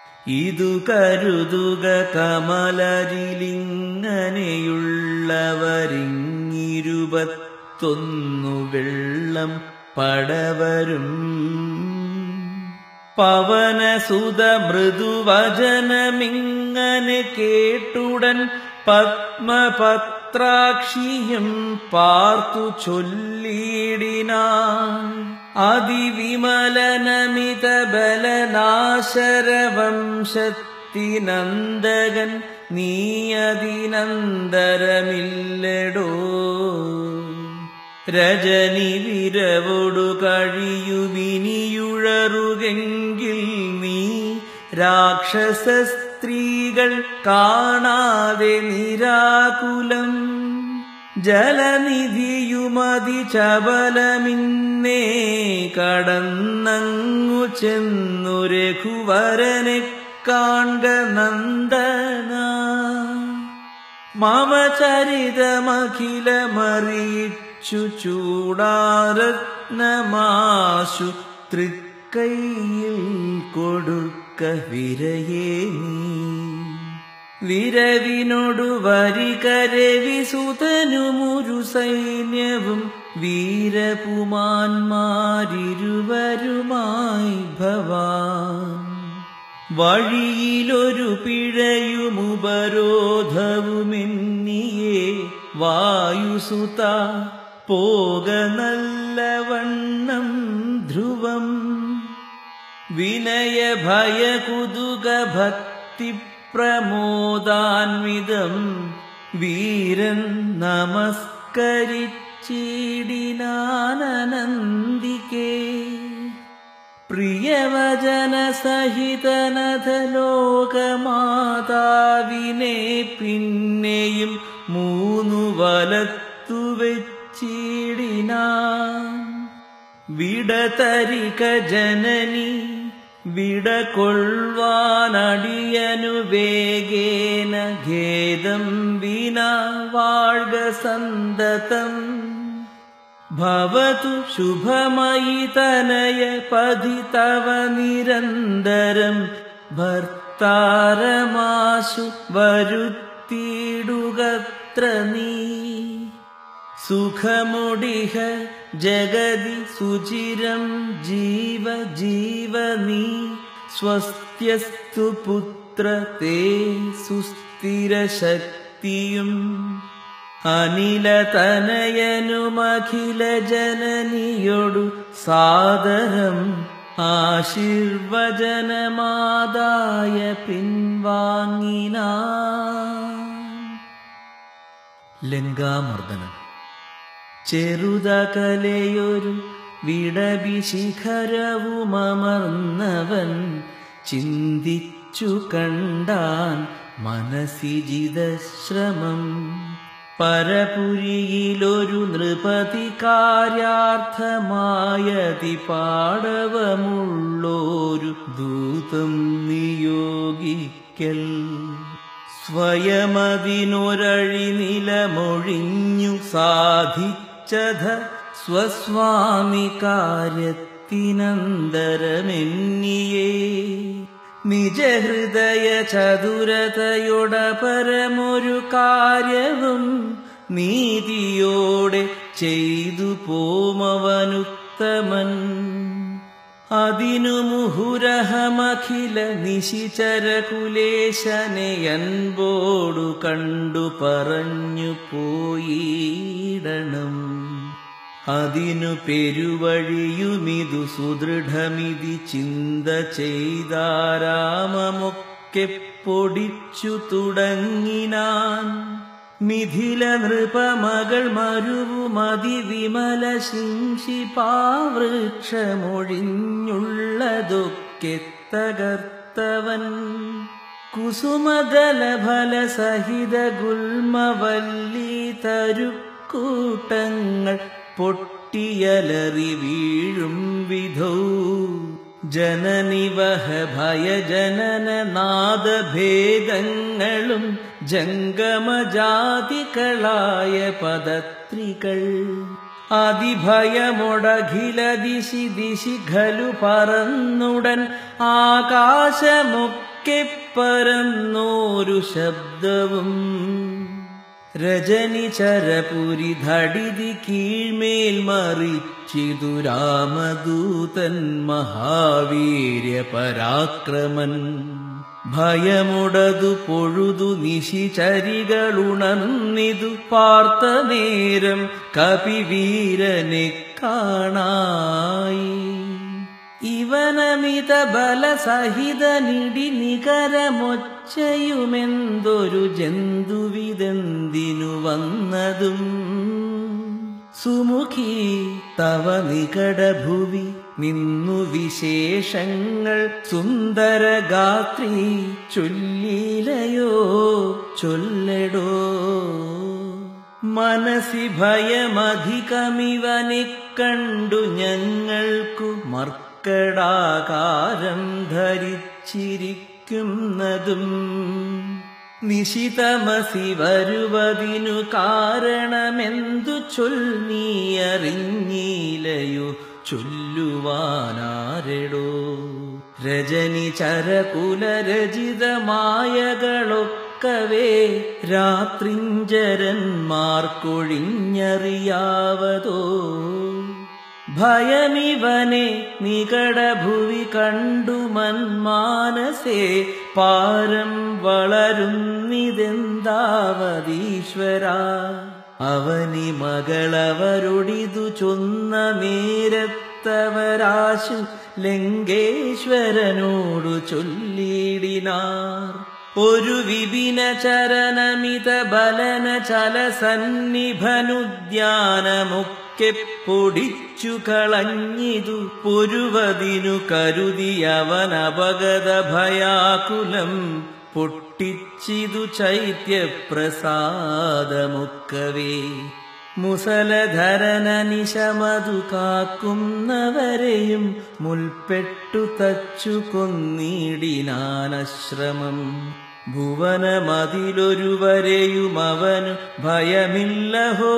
ഇതു കരുതുക കമലരിലിങ്ങനെയുള്ളവരിങ്ങിരുപത്തൊന്നു വെള്ളം പടവരും പവനസുത മൃദുവചനമിങ്ങനെ കേട്ടുടൻ പത്മപത്രാക്ഷിയും പാർത്തു ചൊല്ലിയിടിനാൻ അതിവിമലനമിത ബലനാശരവംശത്തിനന്ദകൻ നീയതിനന്തരമില്ലടോ രജനി വിരവൊടു കഴിയുവിനിയുഴറുകെങ്കിൽ നീ രാക്ഷസ സ്ത്രീകൾ കാണാതെ നിരാകുലം ജലനിധിയുമതി ചപലമിന്നേ കടന്നങ്ങു ചെന്നു രഘുവരനെ കാൺക നന്ദന മമ ചരിതമഖിലമറിയിച്ചു ചൂടാരത്നമാശു തൃക്കൈയിൽ കൊടുക്ക വിരയേ നീ വിരവിനൊടു വരികരവിസുതനുമൊരു സൈന്യവും വീരപുമാന്മാരിരുവരുമായി ഭവാൻ വഴിയിലൊരു പിഴയുമുപരോധവുമെന്നിയേ വായുസുത പോക നല്ലവണ്ണം ധ്രുവം വിനയ ഭയകുതുക ഭക്തി പ്രമോദാൻവിതം വീരൻ നമസ്കരിച്ചിടിനാനന്ദിക്കേ പ്രിയവചന സഹിതനഥലോകമാതാവിനെ പിന്നെയും മൂന്നു വലത്തു വെച്ചിടിനാൻ വിടതരിക ജനനി വിടകൊള്ളുവാനടിയനു വേഗേന ഖേദം വിന വാഴ്ക സന്തതം ഭവതു ശുഭമയി തനയ പതി തവ നിരന്തരം ഭർത്താരമാശു വരുത്തിയിടുകത്ര നീ സുഖമുടിഹ ജഗതി സുചിരം ജീവ ജീവ നീ സ്വസ്ത്യസ്തു പുത്ര തേ സുസ്ഥിര ശക്തിയും അനിലതനയനുമഖില ജനനിയൊടു സാദരം ആശീർവചനമാതായ പിൻവാങ്ങിനാ ലങ്കാമർദ്ദനം ചെറുതകലയൊരു വിടവിശിഖരവുമർന്നവൻ ചിന്തിച്ചു കണ്ടാൻ മനസ്സിജിതശ്രമം പരപുരിയിലൊരു നൃപതി കാര്യാർത്ഥമായതി പാടവമുള്ളോരു ദൂതം നിയോഗിക്കൽ സ്വയമതിനൊരഴി നിലമൊഴിഞ്ഞു സാധിച്ചത സ്വസ്വാമി കാര്യത്തിനന്തരമെന്നിയേ നിജഹൃദയ ചതുരതയുടെ പരമൊരു കാര്യവും നീതിയോടെ ചെയ്തു പോമവനുത്തമൻ അതിനു മുഹുരഹമഖില നിശിചരകുലേശനെ അൻപോടു കണ്ടു പറഞ്ഞു പോയിടണം അതിനു പെരുവഴിയുമിതു സുദൃഢമിതി ചിന്ത ചെയ്താരാമമൊക്കെ പൊടിച്ചു തുടങ്ങിനാൻ മിഥില നൃപമകൾ മരുവുമതി വിമല ശിംശിപാവൃക്ഷമൊഴിഞ്ഞുള്ളതൊക്കെ തകർത്തവൻ കുസുമദല ഫല സഹിത ഗുൽമവല്ലി തരുക്കൂട്ടങ്ങൾ പൊട്ടിയലറി വീഴും വിധൗ ജനനിവഹ ഭയജനന നാദഭേദങ്ങളും ജംഗമജാതികളായ പദത്രികൾ അതിഭയമൊടഖില ദിശി ദിശി ഖലു പറന്നുടൻ ആകാശമൊക്കെ ഉറക്കെ പരന്നോരു ശബ്ദവും രജനി ചരപുരി ധടിതി കീഴ്മേൽ മറിച്ചിതു രാമദൂതൻ മഹാവീര്യ പരാക്രമൻ ഭയമുടതു പൊഴുതു നിശിചരികളുണർന്നിതു പാർത്ത നേരം കപിവീരനെ കാണായി ഇവനമിത ബലസഹിത നിടി നികരമൊച്ചയുമെന്തൊരു ജന്തുവിതെന്തിനു വന്നതും സുമുഖി തവ നികടഭുവി നിന്നു വിശേഷങ്ങൾ സുന്ദരഗാത്രി ചൊല്ലിലയോ ചൊല്ലടോ മനസി ഭയമധികമിവനെ കണ്ടു ഞങ്ങൾക്കു മർക്കടാകാരം ധരിച്ചിരിക്കുന്നതും നിശിതമസി വരുവതിനു കാരണമെന്തു ചൊൽനീയറിഞ്ഞീലയോ ചൊല്ലുവാനാരെടോ രജനി ചരകുലരചിതമായകളൊക്കവേ രാത്രിഞ്ചരന്മാർക്കൊഴിഞ്ഞറിയാവതോ ഭയമിവനെ നികടഭുവി കണ്ടു മന്മാനസേ പാരം വളരുന്നിതെന്താവതീശ്വര അവനി മകളവരൊടിതു ചൊന്ന നേരത്തവരാശു ലങ്കേശ്വരനോടു ചൊല്ലിടിനാർ ഒരു വിപിന ചരണമിത ബലന ചല സന്നിഭനുദ്യാനമൊക്കെ പൊടിച്ചു കളഞ്ഞിതു പൊരുവതിനു കരുതിയവൻ അപഗത ഭയാകുലം പൊട്ടിച്ചിതു ചൈത്യപ്രസാദമൊക്കവേ മുസലധരന നിശമതു കാക്കുന്നവരെയും മുൽപ്പെട്ടു തച്ചു കൊന്നിടിനാനശ്രമം ഭുവനമതിലൊരുവരെയും അവനു ഭയമില്ലഹോ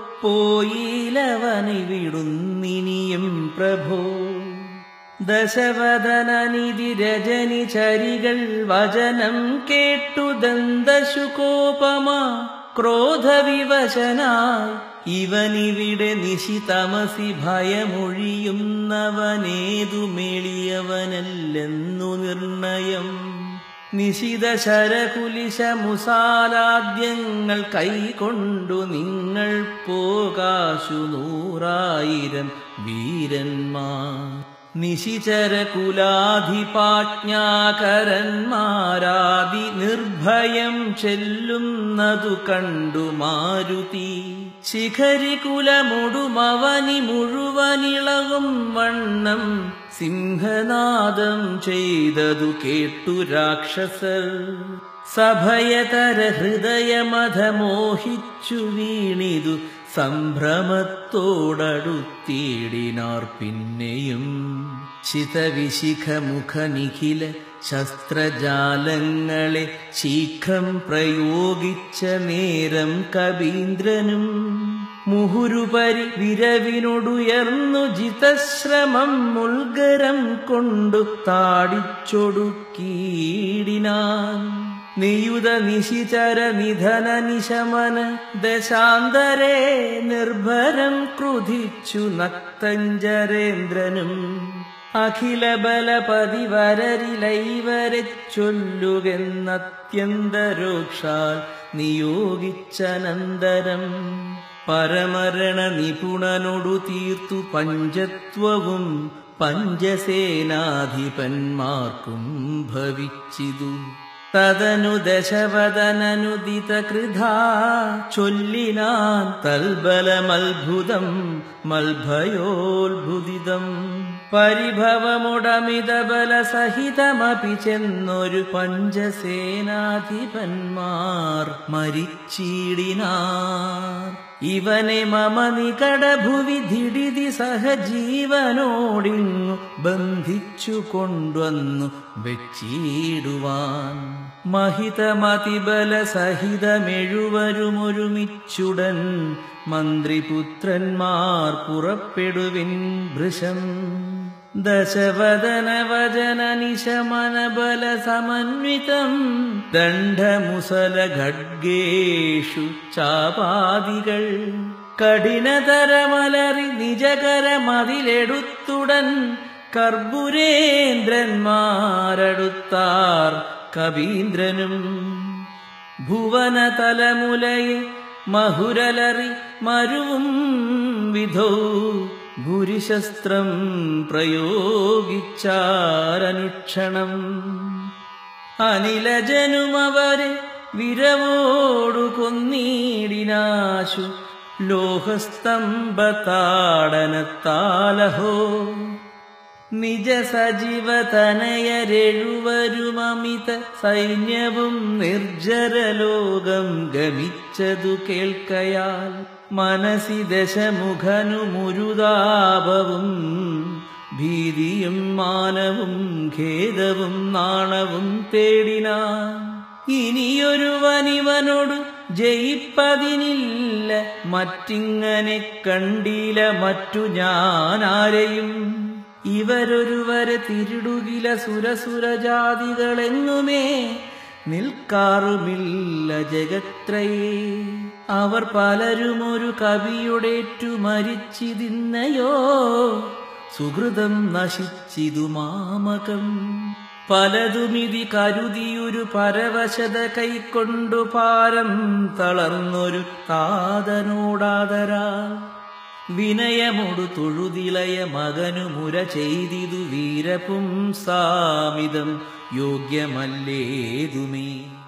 പോയിലവനിവിടുന്നിനിയും പ്രഭോ ദശവദനനിധി രജനി ചരികൾ വചനം കേട്ടു ദന്തശുകോപമ ക്രോധവിവശനായി ഇവനിവിടെ നിശിതമസി ഭയമൊഴിയുന്നവനേതു മെളിയവനല്ലെന്നു നിർണയം നിശിത ശരകുലിശ മുസാലാദ്യങ്ങൾ കൈകൊണ്ടു നിങ്ങൾ പോകാശു നൂറായിരം വീരന്മാർ നിശിചരകുലാധിപാജ്ഞാകരന്മാരാദി നിർഭയം ചെല്ലുന്നതു കണ്ടു മാരുതി ശിഖരികുലമുടുമവനി മുഴുവനിളകും വണ്ണം സിംഹനാദം ചെയ്തതു കേട്ടു രാക്ഷസർ സഭയതര ഹൃദയമധമോഹിച്ചു വീണിതു സംഭ്രമത്തോടടുത്തിടിനാർ പിന്നെയും ചിതവിശിഖമുഖനിഖില ശസ്ത്രജാലങ്ങളെ ശീഘ്രം പ്രയോഗിച്ച നേരം കവീന്ദ്രനും മുഹുരുപരി വിരവിനൊടുയർന്നു ജിതശ്രമം മുൾഗരം കൊണ്ടു താടിച്ചൊടുക്കീടിനാൻ നിയുത നിശിചര നിധന നിശമന ദശാന്തരേ നിർഭരം ക്രുധിച്ചു നക്തഞ്ചരേന്ദ്രനും അഖില ബലപതി വരരിലൈവരെ ചൊല്ലുകെന്നത്യന്തരോക്ഷാൽ നിയോഗിച്ചനന്തരം പരമരണ നിപുണനൊടു തീർത്തു പഞ്ചത്വവും പഞ്ചസേനാധിപന്മാർക്കും ഭവിച്ചിതു തദനു ദശവദനനുദിത കൃധാ ചൊല്ലിനാൻ തൽബലമത്ഭുതം മൽഭയോത്ഭുതിതം പരിഭവമുടമിത ബലസഹിതമപി ചെന്നൊരു പഞ്ചസേനാധിപന്മാർ മരിച്ചിടിനാർ ഇവനെ മമ നികടഭുവി ധിടിതി സഹജീവനോടിങ്ങു ബന്ധിച്ചു കൊണ്ടുവന്നു വെച്ചിടുവാൻ മഹിതമതിബല സഹിതമെഴുവരുമൊരുമിച്ചുടൻ മന്ത്രിപുത്രന്മാർ പുറപ്പെടുവിൻ ഭൃശം ദശവദന വചന നിശമന ബല സമന്വിതം ദണ്ഡമുസല ഖഡ്ഗേഷു ചാപാദികൾ കഠിനതരമലറി നിജകരമതിലെടുത്തുടൻ കർപ്പുരേന്ദ്രന്മാരടുത്താർ കവീന്ദ്രനും ഭുവന തലമുലയെ മഹുരലറി മരുവും വിധോ ഭൂരിശസ്ത്രം പ്രയോഗിച്ചാരനുക്ഷണം അനിലജനുമവരെ വിരവോടു കൊന്നീടിനാശു ലോഹസ്തംഭത്താടനത്താലഹോ നിജ സജീവതനയരെഴുവരുമമിത സൈന്യവും നിർജ്ജരലോകം ഗമിച്ചതു കേൾക്കയാൽ മനസി ദശമുഖനുമുരുതാപവും ഭീതിയും മാനവും ഖേദവും നാണവും തേടിനാൻ ഇനിയൊരുവനിവനോട് ജയിപ്പതിനില്ല മറ്റിങ്ങനെ കണ്ടില്ല മറ്റു ഞാനാരെയും ഇവരൊരുവരെ തിരിടുകില സുരസുരജാതികളെങ്ങുമേ നിൽക്കാറുമില്ല ജഗത്രയേ അവർ പലരും ഒരു കവിയുടേറ്റു മരിച്ചിതിന്നയോ സുഹൃതം നശിച്ചിതു മാമകം പലതുമിതി കരുതിയൊരു പരവശത കൈക്കൊണ്ടു പാരം തളർന്നൊരു താതനോടാതരാ വിനയമൊടു തൊഴുതിളയ മകനു മുര ചെയ്തിതു വീരപുംസാമിതം യോഗ്യമല്ലേതുമേ